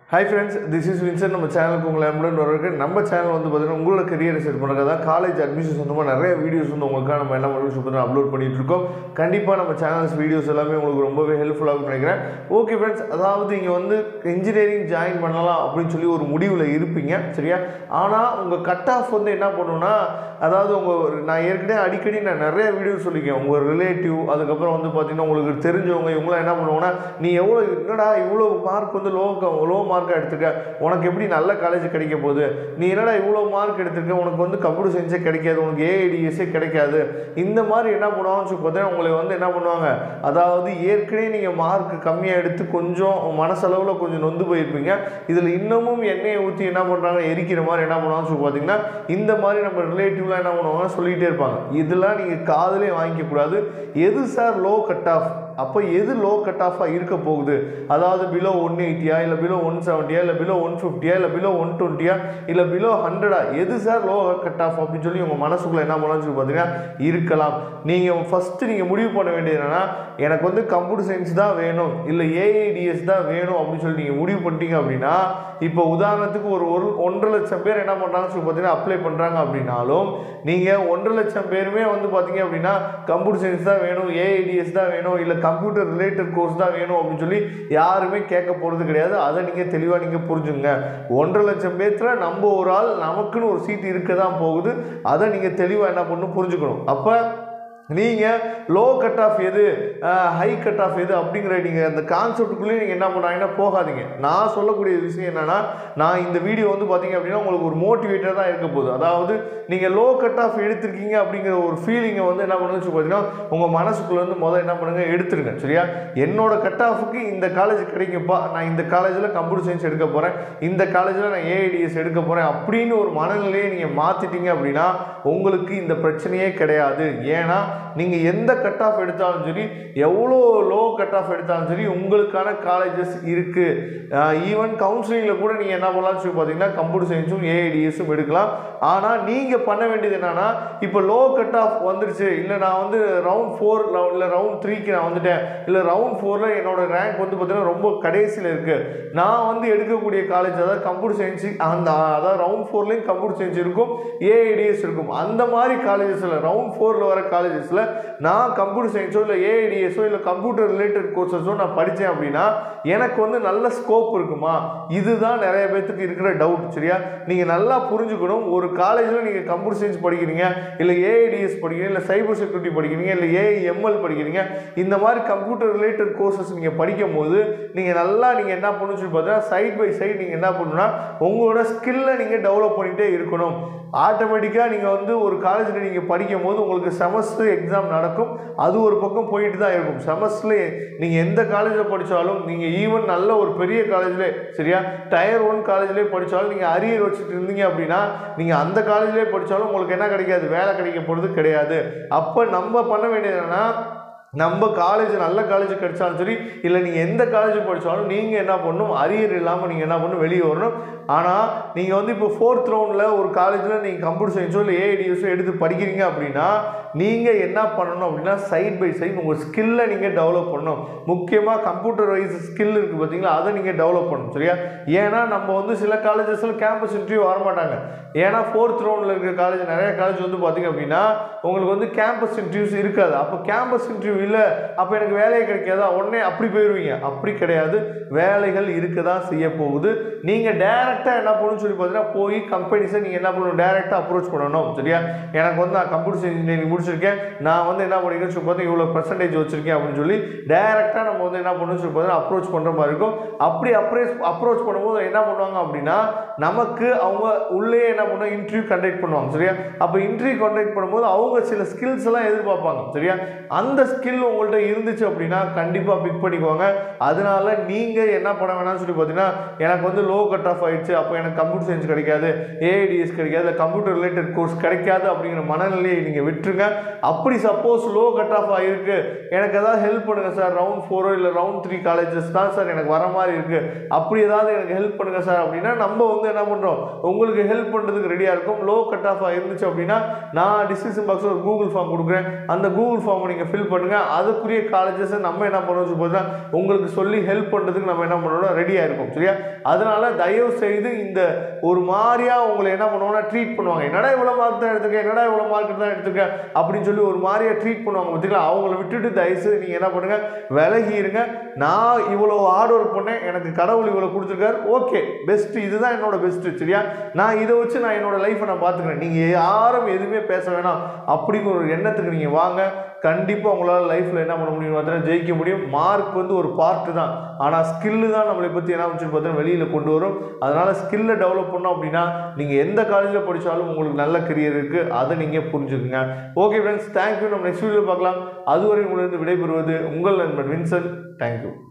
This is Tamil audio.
hi friends this is Vinson நம்ம சேனலுக்கு உங்களை அன்புடன் வரவேற்கு நம்ம சேனல் வந்து பார்த்தீங்கன்னா உங்களோட கரியரை செட் பண்ணுறது தான் காலேஜ் அட்மிஷன் சொந்தமாக நிறைய வீடியோஸ் வந்து உங்களுக்காக நம்ம என்ன பண்ணுறோம் சூப்பராக அப்லோட் பண்ணிட்டு இருக்கோம் கண்டிப்பாக நம்ம சேனல்ஸ் வீடியோஸ் எல்லாமே உங்களுக்கு ரொம்பவே ஹெல்ப்ஃபுல்லாக நினைக்கிறேன் ஓகே ஃப்ரெண்ட்ஸ் அதாவது இங்கே வந்து இன்ஜினியரிங் ஜாயின் பண்ணலாம் அப்படின்னு சொல்லி ஒரு முடிவில் இருப்பீங்க சரியா ஆனால் உங்கள் கட் ஆஃப் வந்து என்ன பண்ணுன்னா அதாவது உங்கள் நான் ஏற்கனவே அடிக்கடி நான் நிறைய வீடியோ சொல்லியிருக்கேன் உங்கள் ரிலேட்டிவ் அதுக்கப்புறம் வந்து பார்த்தீங்கன்னா உங்களுக்கு தெரிஞ்சவங்க இவங்களாம் என்ன பண்ணுவாங்கன்னா நீ எவ்வளோ என்னடா இவ்வளோ மார்க் வந்து லோ லோ மார்க்காக எடுத்திருக்க உனக்கு எப்படி நல்ல காலேஜ் கிடைக்க போகுது நீ என்னடா இவ்வளோ மார்க் எடுத்திருக்க உனக்கு வந்து கம்ப்யூட்டர் சயின்ஸே கிடைக்காது உனக்கு ஏஐடிஎஸ்ஸே கிடைக்காது இந்த மாதிரி என்ன பண்ணுவாங்கன்னு சொல்லி பார்த்தீங்கன்னா உங்களை வந்து என்ன பண்ணுவாங்க அதாவது ஏற்கனவே நீங்கள் மார்க் கம்மியாக எடுத்து கொஞ்சம் மனசளவில் கொஞ்சம் நொந்து போயிருப்பீங்க இதில் இன்னமும் எண்ணெயை ஊற்றி என்ன பண்ணுறாங்க எரிக்கிற மாதிரி என்ன பண்ணுவாங்கன்னு சொல்லி பார்த்தீங்கன்னா இந்த மாதிரி நம்ம ரிலேட்டிவ்லாம் என்ன பண்ணுவாங்க சொல்லிகிட்டே இருப்பாங்க இதெல்லாம் நீங்கள் காதலே வாங்கிக்கக்கூடாது எது சார் லோ கட் ஆஃப் அப்போ எது லோ கட் ஆஃபாக இருக்க போகுது அதாவது பிலோ ஒன் எயிட்டியா இல்லை பிலோ ஒன் செவன்ட்டியா இல்லை பிலோ ஒன் ஃபிஃப்டியா இல்லை பிலோ ஒன் டுவெண்ட்டியா இல்லை பிலோ ஹண்ட்ரடா எது சார் லோ கட் ஆஃப் அப்படின்னு சொல்லி உங்கள் மனசுக்குள்ளே என்ன பண்ணலாம்னு சொல்லி பார்த்தீங்கன்னா இருக்கலாம் நீங்கள் ஃபஸ்ட்டு நீங்கள் முடிவு பண்ண வேண்டியது என்னென்னா எனக்கு வந்து கம்ப்யூட்டர் சயின்ஸ் தான் வேணும் இல்லை ஏஐடிஎஸ் தான் வேணும் அப்படின்னு சொல்லி நீங்கள் முடிவு பண்ணிட்டீங்க அப்படின்னா இப்போ உதாரணத்துக்கு ஒரு ஒரு ஒன்றரை லட்சம் பேர் என்ன பண்ணுறாங்கன்னு சொல்லி பார்த்தீங்கன்னா அப்ளை பண்ணுறாங்க அப்படின்னாலும் நீங்கள் ஒன்றரை லட்சம் பேருமே வந்து பார்த்தீங்க அப்படின்னா கம்ப்யூட்டர் சயின்ஸ் தான் வேணும் ஏஐடிஎஸ் தான் வேணும் இல்லை கம்ப்யூட்டர் ரிலேட்டட் கோர்ஸ் தான் வேணும் அப்படின்னு சொல்லி யாருமே கேட்க போகிறது கிடையாது அதை நீங்கள் தெளிவாக நீங்கள் புரிஞ்சுங்க ஒன்றரை லட்சம் பேர்த்தில் நம்ம ஒரு ஆள் நமக்குன்னு ஒரு சீட் இருக்க தான் போகுது அதை நீங்கள் தெளிவாக என்ன பண்ணணும் புரிஞ்சுக்கணும் அப்போ நீங்கள் லோ கட் ஆஃப் எது ஹை கட் ஆஃப் எது அப்படிங்கிற நீங்கள் அந்த கான்செப்டுக்குள்ளேயே நீங்கள் என்ன பண்ணுறாங்கன்னா போகாதீங்க நான் சொல்லக்கூடிய விஷயம் என்னென்னா நான் இந்த வீடியோ வந்து பார்த்தீங்க அப்படின்னா உங்களுக்கு ஒரு மோட்டிவேட்டர் தான் இருக்க போகுது அதாவது நீங்கள் லோ கட் ஆஃப் எடுத்திருக்கீங்க அப்படிங்கிற ஒரு ஃபீலிங்கை வந்து என்ன பண்ணுன்னு சொல்லி பார்த்தீங்கன்னா உங்கள் மனசுக்குள்ளே வந்து முதல்ல என்ன பண்ணுங்க எடுத்துருங்க சரியா என்னோட கட் ஆஃபுக்கு இந்த காலேஜ் கிடைக்கும்ப்பா நான் இந்த காலேஜில் கம்ப்யூட்டர் சயின்ஸ் எடுக்க போகிறேன் இந்த காலேஜில் நான் ஏஐடிஎஸ் எடுக்க போகிறேன் அப்படின்னு ஒரு மனநிலையை நீங்கள் மாற்றிட்டீங்க அப்படின்னா உங்களுக்கு இந்த பிரச்சனையே கிடையாது ஏன்னா நீங்கள் எந்த கட் ஆஃப் எடுத்தாலும் சரி எவ்வளோ லோ கட் ஆஃப் எடுத்தாலும் சரி உங்களுக்கான காலேஜஸ் இருக்குது ஈவன் கவுன்சிலிங்கில் கூட நீங்கள் என்ன பண்ணலாம்னு சொல்லி பார்த்தீங்கன்னா கம்ப்யூட்டர் சயின்ஸும் ஏஐடிஎஸும் எடுக்கலாம் ஆனால் நீங்கள் பண்ண வேண்டியது என்னென்னா இப்போ லோ கட் ஆஃப் வந்துருச்சு இல்லை நான் வந்து ரவுண்ட் ஃபோர் இல்லை ரவுண்ட் த்ரீக்கு நான் வந்துட்டேன் இல்லை ரவுண்ட் ஃபோரில் என்னோட ரேங்க் வந்து பார்த்தீங்கன்னா ரொம்ப கடைசியில் இருக்குது நான் வந்து எடுக்கக்கூடிய காலேஜ் அதாவது கம்ப்யூட்டர் சயின்ஸ் அந்த அதாவது ரவுண்ட் ஃபோர்லேயும் கம்ப்யூட்டர் சயின்ஸ் இருக்கும் ஏஐடிஎஸ் இருக்கும் அந்த மாதிரி காலேஜஸில் ரவுண்ட் ஃபோரில் வர காலேஜஸில் நான் கம்ப்யூட்டர் சயின்ஸோ இல்லை ஏஐடிஎஸோ இல்லை கம்ப்யூட்டர் ரிலேட்டட் கோர்சஸோ நான் படித்தேன் அப்படின்னா எனக்கு வந்து நல்ல ஸ்கோப் இருக்குமா இதுதான் நிறைய பேர்த்துக்கு இருக்கிற டவுட் சரியா நீங்கள் நல்லா புரிஞ்சுக்கணும் ஒரு காலேஜில் நீங்கள் கம்ப்யூட்டர் சயின்ஸ் படிக்கிறீங்க இல்லை ஏஐடிஎஸ் படிக்கிறீங்க இல்லை சைபர் செக்யூரிட்டி படிக்கிறீங்க இல்லை ஏஐஎம்எல் படிக்கிறீங்க இந்த மாதிரி கம்ப்யூட்டர் ரிலேட்டட் கோர்சஸ் நீங்கள் படிக்கும் போது நீங்கள் நல்லா நீங்கள் என்ன பண்ணணும்னு சொல்லி பார்த்தீங்கன்னா சைட் பை சைட் நீங்கள் என்ன பண்ணணும்னா உங்களோட ஸ்கில்லை நீங்கள் டெவலப் பண்ணிகிட்டே இருக்கணும் ஆட்டோமேட்டிக்காக நீங்கள் வந்து ஒரு காலேஜில் நீங்கள் படிக்கும் போது உங்களுக்கு செமஸ்டர் எக்ஸாம் நடக்கும் அது ஒரு பக்கம் போயிட்டு தான் இருக்கும் செமஸ்டரில் நீங்கள் எந்த காலேஜில் படித்தாலும் நீங்கள் ஈவன் நல்ல ஒரு பெரிய காலேஜ்லேயே சரியா டயர் ஒன் காலேஜ்லேயே படித்தாலும் நீங்கள் அரியர் வச்சுட்டு இருந்தீங்க அப்படின்னா நீங்கள் அந்த காலேஜ்லேயே படித்தாலும் உங்களுக்கு என்ன கிடைக்காது வேலை கிடைக்க போகிறது கிடையாது அப்போ நம்ம பண்ண வேண்டியது என்னென்னா நம்ம காலேஜ் நல்ல காலேஜ் கிடைச்சாலும் சரி இல்லை நீங்கள் எந்த காலேஜ் படித்தாலும் நீங்கள் என்ன பண்ணணும் அரியர் இல்லாமல் நீங்கள் என்ன பண்ணணும் வெளியே வரணும் ஆனால் நீங்கள் வந்து இப்போ ஃபோர்த் ரவுண்டில் ஒரு காலேஜில் நீங்கள் கம்ப்யூட்டர் சயின்ஸோ இல்லை ஏஐடிஎஸோ எடுத்து படிக்கிறீங்க அப்படின்னா நீங்கள் என்ன பண்ணணும் அப்படின்னா சைட் பை சைட் உங்கள் ஸ்கில்லை நீங்கள் டெவலப் பண்ணணும் முக்கியமாக கம்ப்யூட்டர் வைஸ் ஸ்கில் இருக்குது பார்த்தீங்களா அதை நீங்கள் டெவலப் பண்ணணும் சரியா ஏன்னா நம்ம வந்து சில காலேஜஸில் கேம்பஸ் இன்டர்வியூ வரமாட்டாங்க ஏன்னா ஃபோர்த் ரவுண்டில் இருக்கிற காலேஜ் நிறைய காலேஜ் வந்து பார்த்தீங்க அப்படின்னா உங்களுக்கு வந்து கேம்பஸ் இன்டர்வியூஸ் இருக்காது அப்போ கேம்பஸ் இன்டர்வியூ இல்லை அப்போ எனக்கு வேலையே கிடைக்காதா உடனே அப்படி போயிடுவீங்க அப்படி கிடையாது வேலைகள் இருக்க தான் செய்ய போகுது நீங்கள் டேரெக்டாக என்ன பண்ணணும்னு சொல்லி பார்த்தீங்கன்னா போய் கம்பெனிஸை நீங்கள் என்ன பண்ணணும் டேரெக்டாக அப்ரோச் பண்ணணும் சரியா எனக்கு வந்து நான் கம்ப்யூட்டர் சயின்ஸ் இன்ஜினியரிங் முடிச்சிருக்கேன் நான் வந்து என்ன பண்ணிக்கிறேன்னு சொல்லி பார்த்தா இவ்வளோ பர்சன்டேஜ் வச்சிருக்கேன் அப்படின்னு சொல்லி டேரெக்டாக நம்ம வந்து என்ன பண்ணணும்னு சொல்லி பார்த்தீங்கன்னா அப்ரோச் பண்ணுற மாதிரி இருக்கும் அப்படி அப்ரோச் அப்ரோச் பண்ணும்போது என்ன பண்ணுவாங்க அப்படின்னா நமக்கு அவங்க உள்ளே என்ன பண்ணுவாங்க இன்டர்வியூ கண்டக்ட் பண்ணுவாங்க சரியா அப்போ இன்டர்வியூ கண்டக்ட் பண்ணும்போது அவங்க சில ஸ்கில்ஸ் எல்லாம் எதிர்பார்ப்பாங்க சரியா அந்த ஸ்கில் உங்கள்கிட்ட இருந்துச்சு அப்படின்னா கண்டிப்பாக பிக் பண்ணிக்குவாங்க அதனால நீங்கள் என்ன பண்ண வேணாம்னு சொல்லி பார்த்தீங்கன்னா எனக்கு வந்து லோ கட் ஆஃப் ஆயிடுச்சு அப்போ எனக்கு கம்ப்யூட்டர் சயின்ஸ் கிடைக்காது ஏஐடிஎஸ் கிடைக்காது இல்லை கம்ப்யூட்டர் ரிலேட்டட் கோர்ஸ் கிடைக்காது அப்படிங்கிற மனநிலையை நீங்கள் விட்டுருங்க அப்படி சப்போஸ் லோ கட் ஆஃப் ஆகிருக்கு எனக்கு ஏதாவது ஹெல்ப் பண்ணுங்கள் சார் ரவுண்ட் ஃபோரோ இல்லை ரவுண்ட் த்ரீ காலேஜஸ் தான் சார் எனக்கு வர மாதிரி இருக்குது அப்படி ஏதாவது எனக்கு ஹெல்ப் பண்ணுங்கள் சார் அப்படின்னா நம்ம வந்து என்ன பண்ணுறோம் உங்களுக்கு ஹெல்ப் பண்ணுறதுக்கு ரெடியாக இருக்கும் லோ கட் ஆஃப் இருந்துச்சு அப்படின்னா நான் டிஸ்கிரிப்ஷன் பாக்ஸில் ஒரு கூகுள் ஃபார்ம் கொடுக்குறேன் அந்த கூகுள் ஃபார்மை நீங்கள் ஃபில் பண்ணுங்கள் பார்த்தீங்கன்னா அதுக்குரிய காலேஜஸை நம்ம என்ன பண்ணுறோம் பார்த்தீங்கன்னா உங்களுக்கு சொல்லி ஹெல்ப் பண்ணுறதுக்கு நம்ம என்ன பண்ணணும் ரெடியாக இருக்கோம் சரியா அதனால தயவு செய்து இந்த ஒரு மாதிரியா உங்களை என்ன பண்ணுவாங்கன்னா ட்ரீட் பண்ணுவாங்க என்னடா இவ்வளோ மார்க் தான் எடுத்துக்க என்னடா இவ்வளோ மார்க் தான் எடுத்துக்க அப்படின்னு சொல்லி ஒரு மாதிரியா ட்ரீட் பண்ணுவாங்க பார்த்தீங்களா அவங்கள விட்டுட்டு தயவுசெய்து நீங்கள் என்ன பண்ணுங்க விலகி இருங்க நான் இவ்வளோ ஹார்ட் ஒர்க் பண்ணேன் எனக்கு கடவுள் இவ்வளோ கொடுத்துருக்காரு ஓகே பெஸ்ட் இதுதான் என்னோட பெஸ்ட்டு சரியா நான் இதை வச்சு நான் என்னோட லைஃப்பை நான் பார்த்துக்கிறேன் நீங்கள் யாரும் எதுவுமே பேச வேணாம் அப்படிங்கிற ஒரு எண்ணத்துக்கு நீங்கள் வாங்க கண்டிப்பாக உங்களால் லைஃப்பில் என்ன பண்ண முடியும் பார்த்தீங்கன்னா ஜெயிக்க முடியும் மார்க் வந்து ஒரு பார்ட்டு தான் ஆனால் ஸ்கில்லு தான் நம்மளை பற்றி என்ன வச்சு பார்த்தீங்கன்னா வெளியில் கொண்டு வரும் அதனால் ஸ்கில்லை டெவலப் பண்ணோம் அப்படின்னா நீங்கள் எந்த காலேஜில் படித்தாலும் உங்களுக்கு நல்ல கரியர் இருக்குது அதை நீங்கள் புரிஞ்சுக்குங்க ஓகே ஃப்ரெண்ட்ஸ் தேங்க்யூ நம்ம நெக்ஸ்ட் வீடியோ பார்க்கலாம் அதுவரை உங்களிருந்து விடைபெறுவது உங்கள் நண்பன் வின்சன் தேங்க்யூ